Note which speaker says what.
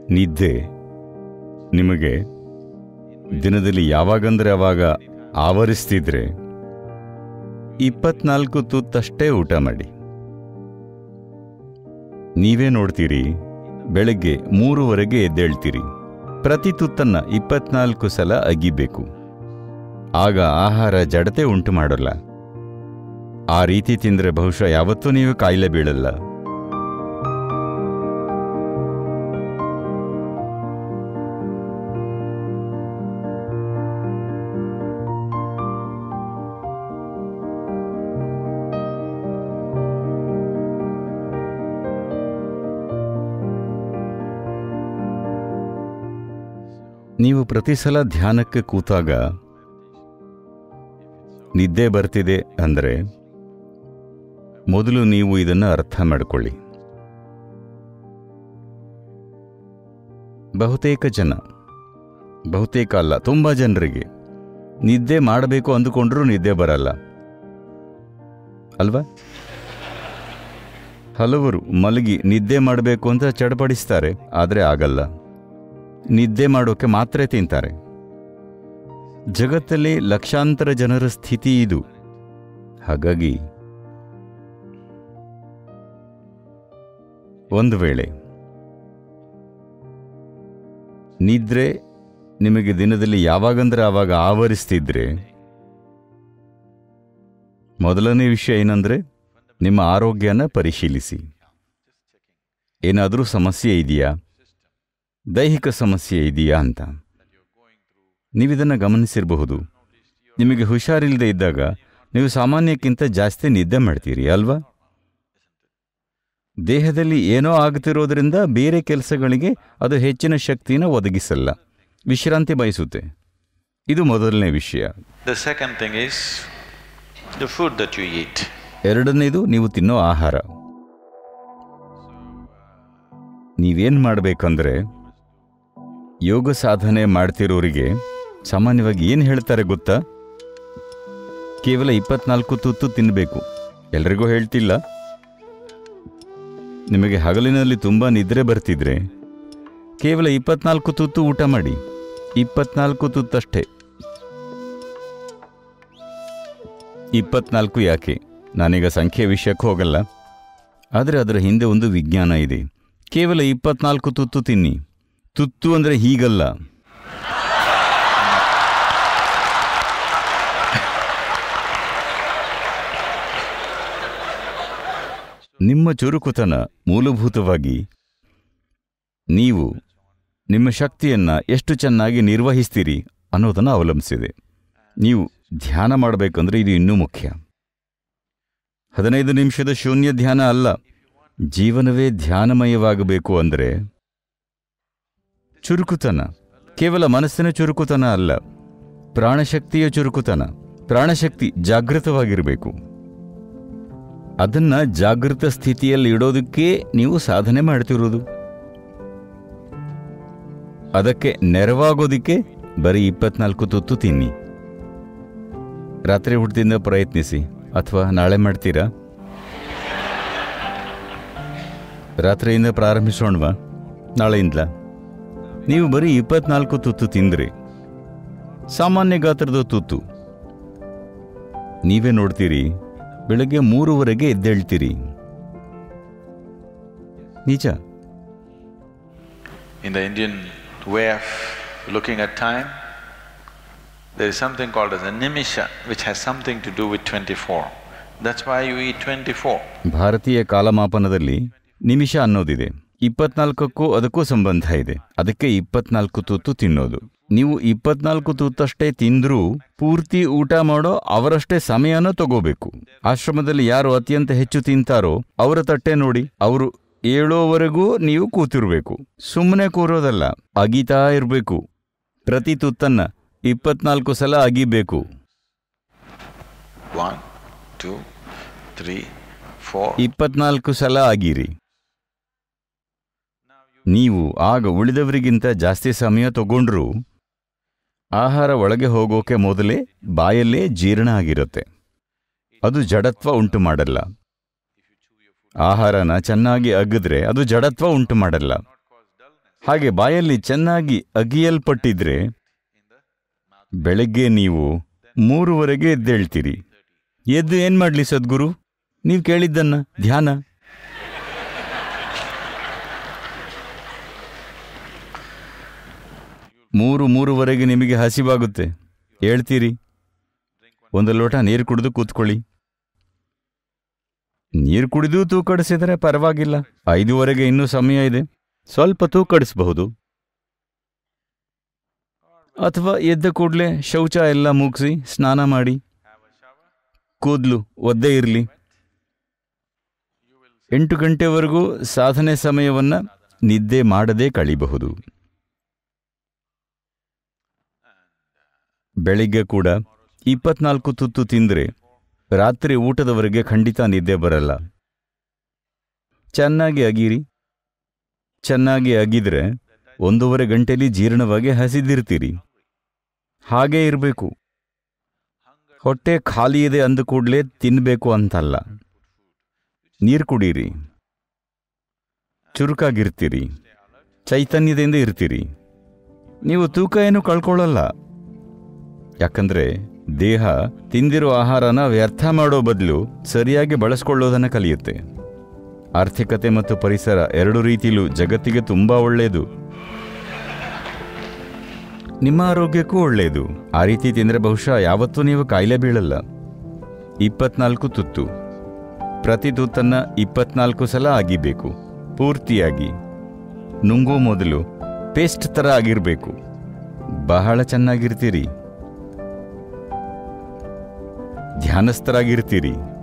Speaker 1: ನಿದ್ದೆ ನಿಮಗೆ ದಿನದಲ್ಲಿ ಯಾವಾಗಂದ್ರೆ ಅವಾಗ ಆವರಿಸ್ತಿದ್ರೆ ಇಪ್ಪತ್ನಾಲ್ಕು ತುತ್ತಷ್ಟೇ ಊಟ ಮಾಡಿ ನೀವೇ ನೋಡ್ತೀರಿ ಬೆಳಗ್ಗೆ ಮೂರುವರೆಗೆ ಎದ್ದೇಳ್ತೀರಿ ಪ್ರತಿ ತುತ್ತನ್ನ ಇಪ್ಪತ್ನಾಲ್ಕು ಸಲ ಅಗಿಬೇಕು ಆಗ ಆಹಾರ ಜಡತೆ ಉಂಟು ಮಾಡೋಲ್ಲ ಆ ರೀತಿ ತಿಂದ್ರೆ ಬಹುಶಃ ಯಾವತ್ತೂ ನೀವು ಕಾಯಿಲೆ ಬೀಳಲ್ಲ ನೀವು ಪ್ರತಿ ಸಲ ಧ್ಯಾನಕ್ಕೆ ಕೂತಾಗ ನಿದ್ದೆ ಬರ್ತಿದೆ ಅಂದರೆ ಮೊದಲು ನೀವು ಇದನ್ನು ಅರ್ಥ ಮಾಡಿಕೊಳ್ಳಿ ಬಹುತೇಕ ಜನ ಬಹುತೇಕ ಅಲ್ಲ ತುಂಬ ಜನರಿಗೆ ನಿದ್ದೆ ಮಾಡಬೇಕು ಅಂದುಕೊಂಡ್ರೂ ನಿದ್ದೆ ಬರಲ್ಲ ಅಲ್ವಾ ಹಲವರು ಮಲಗಿ ನಿದ್ದೆ ಮಾಡಬೇಕು ಅಂತ ಚಡಪಡಿಸ್ತಾರೆ ಆದರೆ ಆಗಲ್ಲ ನಿದ್ದೆ ಮಾಡೋಕೆ ಮಾತ್ರೆ ತಿಂತಾರೆ ಜಗತ್ತಲ್ಲಿ ಲಕ್ಷಾಂತರ ಜನರ ಸ್ಥಿತಿ ಇದು ಹಾಗಾಗಿ ಒಂದು ವೇಳೆ ನಿದ್ರೆ ನಿಮಗೆ ದಿನದಲ್ಲಿ ಯಾವಾಗಂದ್ರೆ ಆವಾಗ ಆವರಿಸ್ತಿದ್ರೆ ಮೊದಲನೇ ವಿಷಯ ಏನಂದ್ರೆ ನಿಮ್ಮ ಆರೋಗ್ಯನ ಪರಿಶೀಲಿಸಿ ಏನಾದರೂ ಸಮಸ್ಯೆ ಇದೆಯಾ ದೈಹಿಕ ಸಮಸ್ಯೆ ಇದೆಯಾ ಅಂತ ನೀವಿದನ್ನು ಗಮನಿಸಿರಬಹುದು ನಿಮಗೆ ಹುಷಾರಿಲ್ಲದೆ ಇದ್ದಾಗ ನೀವು ಸಾಮಾನ್ಯಕ್ಕಿಂತ ಜಾಸ್ತಿ ನಿದ್ದೆ ಮಾಡ್ತೀರಿ ಅಲ್ವಾ ದೇಹದಲ್ಲಿ ಏನೋ ಆಗ್ತಿರೋದ್ರಿಂದ ಬೇರೆ ಕೆಲಸಗಳಿಗೆ ಅದು ಹೆಚ್ಚಿನ ಶಕ್ತಿನ ಒದಗಿಸಲ್ಲ ವಿಶ್ರಾಂತಿ ಬಯಸುತ್ತೆ ಇದು ಮೊದಲನೇ ವಿಷಯ
Speaker 2: The second thing is the food that you eat.
Speaker 1: ಎರಡನೇದು ನೀವು ತಿನ್ನೋ ಆಹಾರ ನೀವೇನು ಮಾಡಬೇಕಂದ್ರೆ ಯೋಗ ಸಾಧನೆ ಮಾಡ್ತಿರೋರಿಗೆ ಸಾಮಾನ್ಯವಾಗಿ ಏನು ಹೇಳ್ತಾರೆ ಗೊತ್ತಾ ಕೇವಲ ಇಪ್ಪತ್ನಾಲ್ಕು ತುತ್ತು ತಿನ್ನಬೇಕು ಎಲ್ರಿಗೂ ಹೇಳ್ತಿಲ್ಲ ನಿಮಗೆ ಹಗಲಿನಲ್ಲಿ ತುಂಬ ನಿದ್ರೆ ಬರ್ತಿದ್ರೆ ಕೇವಲ ಇಪ್ಪತ್ನಾಲ್ಕು ತುತ್ತು ಊಟ ಮಾಡಿ ಇಪ್ಪತ್ನಾಲ್ಕು ತುತ್ತಷ್ಟೇ ಇಪ್ಪತ್ನಾಲ್ಕು ಯಾಕೆ ನಾನೀಗ ಸಂಖ್ಯೆ ವಿಷಯಕ್ಕೆ ಹೋಗಲ್ಲ ಆದರೆ ಅದರ ಹಿಂದೆ ಒಂದು ವಿಜ್ಞಾನ ಇದೆ ಕೇವಲ ಇಪ್ಪತ್ನಾಲ್ಕು ತುತ್ತು ತಿನ್ನಿ ತುತ್ತು ಅಂದರೆ ಹೀಗಲ್ಲ ನಿಮ್ಮ ಚುರುಕುತನ ಮೂಲಭೂತವಾಗಿ ನೀವು ನಿಮ್ಮ ಶಕ್ತಿಯನ್ನು ಎಷ್ಟು ಚೆನ್ನಾಗಿ ನಿರ್ವಹಿಸ್ತೀರಿ ಅನ್ನೋದನ್ನು ಅವಲಂಬಿಸಿದೆ ನೀವು ಧ್ಯಾನ ಮಾಡಬೇಕಂದ್ರೆ ಇದು ಇನ್ನೂ ಮುಖ್ಯ ಹದಿನೈದು ನಿಮಿಷದ ಶೂನ್ಯ ಧ್ಯಾನ ಅಲ್ಲ ಜೀವನವೇ ಧ್ಯಾನಮಯವಾಗಬೇಕು ಅಂದರೆ ಚುರುಕುತನ ಕೇವಲ ಮನಸ್ಸಿನ ಚುರುಕುತನ ಅಲ್ಲ ಪ್ರಾಣಶಕ್ತಿಯ ಚುರುಕುತನ ಪ್ರಾಣಶಕ್ತಿ ಜಾಗೃತವಾಗಿರಬೇಕು ಅದನ್ನ ಜಾಗೃತ ಸ್ಥಿತಿಯಲ್ಲಿ ಇಡೋದಕ್ಕೆ ನೀವು ಸಾಧನೆ ಮಾಡ್ತಿರೋದು ಅದಕ್ಕೆ ನೆರವಾಗೋದಿಕ್ಕೆ ಬರೀ ಇಪ್ಪತ್ನಾಲ್ಕು ತುತ್ತು ತಿನ್ನಿ ರಾತ್ರಿ ಹುಟ್ಟಿದಿಂದ ಪ್ರಯತ್ನಿಸಿ ಅಥವಾ ನಾಳೆ ಮಾಡ್ತೀರಾ ರಾತ್ರಿಯಿಂದ ಪ್ರಾರಂಭಿಸೋಣವಾ ನಾಳೆಯಿಂದಲ ನೀವು ಬರೀ ಇಪ್ಪತ್ನಾಲ್ಕು ತುತ್ತು ತಿಂದ್ರಿ ಸಾಮಾನ್ಯ ಗಾತ್ರದ ತುತ್ತು ನೀವೇ ನೋಡ್ತೀರಿ ಬೆಳಗ್ಗೆ ಮೂರುವರೆಗೆ ಎದ್ದೇಳ್ತೀರಿ ನಿಜ
Speaker 2: In the Indian way of looking at time, there is something called as a nimisha, which has something to do with twenty-four. That's why you eat twenty-four.
Speaker 1: ಭಾರತೀಯ ಕಾಲಮಾಪನದಲ್ಲಿ ನಿಮಿಷ ಅನ್ನೋದಿದೆ ಇಪ್ಪತ್ನಾಲ್ಕಕ್ಕೂ ಅದಕ್ಕೂ ಸಂಬಂಧ ಇದೆ ಅದಕ್ಕೆ ಇಪ್ಪತ್ನಾಲ್ಕು ತುತ್ತು ತಿನ್ನೋದು ನೀವು ಇಪ್ಪತ್ನಾಲ್ಕು ತುತ್ತಷ್ಟೇ ತಿಂದ್ರೂ ಪೂರ್ತಿ ಊಟ ಮಾಡೋ ಅವರಷ್ಟೇ ಸಮಯನ ತಗೋಬೇಕು ಆಶ್ರಮದಲ್ಲಿ ಯಾರು ಅತ್ಯಂತ ಹೆಚ್ಚು ತಿಂತಾರೋ ಅವರ ತಟ್ಟೆ ನೋಡಿ ಅವರು ಏಳೋವರೆಗೂ ನೀವು ಕೂತಿರ್ಬೇಕು ಸುಮ್ಮನೆ ಕೂರೋದಲ್ಲ ಅಗಿತಾ ಇರಬೇಕು ಪ್ರತಿ ತುತ್ತನ್ನ ಇಪ್ಪತ್ನಾಲ್ಕು ಸಲ ಅಗಿಬೇಕು
Speaker 2: One, two, three, four.
Speaker 1: ಇಪ್ಪತ್ನಾಲ್ಕು ಸಲ ಆಗಿರಿ ನೀವು ಆಗ ಉಳಿದವರಿಗಿಂತ ಜಾಸ್ತಿ ಸಮಯ ತಗೊಂಡ್ರೂ ಆಹಾರ ಒಳಗೆ ಹೋಗೋಕೆ ಮೊದಲೇ ಬಾಯಲ್ಲೇ ಜೀರ್ಣ ಆಗಿರುತ್ತೆ ಅದು ಜಡತ್ವ ಉಂಟು ಮಾಡಲ್ಲ ಆಹಾರನ ಚೆನ್ನಾಗಿ ಅಗ್ಗಿದ್ರೆ ಅದು ಜಡತ್ವ ಉಂಟು ಮಾಡಲ್ಲ ಹಾಗೆ ಬಾಯಲ್ಲಿ ಚೆನ್ನಾಗಿ ಅಗಿಯಲ್ಪಟ್ಟಿದ್ರೆ ಬೆಳಗ್ಗೆ ನೀವು ಮೂರುವರೆಗೆ ಎದ್ದೇಳ್ತೀರಿ ಎದ್ದು ಏನ್ ಮಾಡ್ಲಿ ಸದ್ಗುರು ನೀವು ಕೇಳಿದ್ದನ್ನ ಧ್ಯಾನ ಮೂರು ಮೂರುವರೆಗೆ ನಿಮಗೆ ಹಸಿವಾಗುತ್ತೆ ಹೇಳ್ತೀರಿ ಒಂದು ಲೋಟ ನೀರು ಕುಡಿದು ಕೂತ್ಕೊಳ್ಳಿ ನೀರು ಕುಡಿದು ತೂಕಡಿಸಿದರೆ ಪರವಾಗಿಲ್ಲ ಐದುವರೆಗೆ ಇನ್ನೂ ಸಮಯ ಇದೆ ಸ್ವಲ್ಪ ತೂಕಡಿಸಬಹುದು ಅಥವಾ ಎದ್ದ ಕೂಡಲೇ ಶೌಚ ಎಲ್ಲ ಮುಗಿಸಿ ಸ್ನಾನ ಮಾಡಿ ಕೂದಲು ಒದ್ದೆ ಇರಲಿ ಎಂಟು ಗಂಟೆವರೆಗೂ ಸಾಧನೆ ಸಮಯವನ್ನ ನಿದ್ದೆ ಮಾಡದೇ ಕಳಿಬಹುದು ಬೆಳಿಗ್ಗೆ ಕೂಡ ಇಪ್ಪತ್ನಾಲ್ಕು ತುತ್ತು ತಿಂದ್ರೆ ರಾತ್ರಿ ಊಟದವರೆಗೆ ಖಂಡಿತ ನಿದ್ದೆ ಬರಲ್ಲ ಚೆನ್ನಾಗಿ ಅಗಿರಿ ಚೆನ್ನಾಗಿ ಅಗಿದ್ರೆ ಒಂದೂವರೆ ಗಂಟೆಲಿ ಜೀರ್ಣವಾಗಿ ಹಸಿದಿರ್ತೀರಿ ಹಾಗೇ ಇರಬೇಕು ಹೊಟ್ಟೆ ಖಾಲಿ ಇದೆ ಅಂದ ಕೂಡಲೇ ತಿನ್ನಬೇಕು ಅಂತಲ್ಲ ನೀರು ಕುಡೀರಿ ಚುರುಕಾಗಿರ್ತೀರಿ ಚೈತನ್ಯದಿಂದ ಇರ್ತೀರಿ ನೀವು ತೂಕ ಏನು ಕಳ್ಕೊಳ್ಳಲ್ಲ ಯಾಕಂದ್ರೆ ದೇಹ ತಿಂದಿರೋ ಆಹಾರನ ವ್ಯರ್ಥ ಮಾಡೋ ಬದಲು ಸರಿಯಾಗಿ ಬಳಸ್ಕೊಳ್ಳೋದನ್ನ ಕಲಿಯುತ್ತೆ ಆರ್ಥಿಕತೆ ಮತ್ತು ಪರಿಸರ ಎರಡು ರೀತಿಲೂ ಜಗತ್ತಿಗೆ ತುಂಬಾ ಒಳ್ಳೆಯದು ನಿಮ್ಮ ಆರೋಗ್ಯಕ್ಕೂ ಒಳ್ಳೆಯದು ಆ ರೀತಿ ತಿಂದರೆ ಬಹುಶಃ ಯಾವತ್ತೂ ನೀವು ಕಾಯಿಲೆ ಬೀಳಲ್ಲ ಇಪ್ಪತ್ನಾಲ್ಕು ತುತ್ತು ಪ್ರತಿ ತುತ್ತನ್ನ ಇಪ್ಪತ್ನಾಲ್ಕು ಸಲ ಅಗಿಬೇಕು ಪೂರ್ತಿಯಾಗಿ ನುಂಗೋ ಮೊದಲು ಪೇಸ್ಟ್ ಥರ ಆಗಿರಬೇಕು ಬಹಳ ಚೆನ್ನಾಗಿರ್ತೀರಿ ಧ್ಯಾನಸ್ಥರಾಗಿರ್ತೀರಿ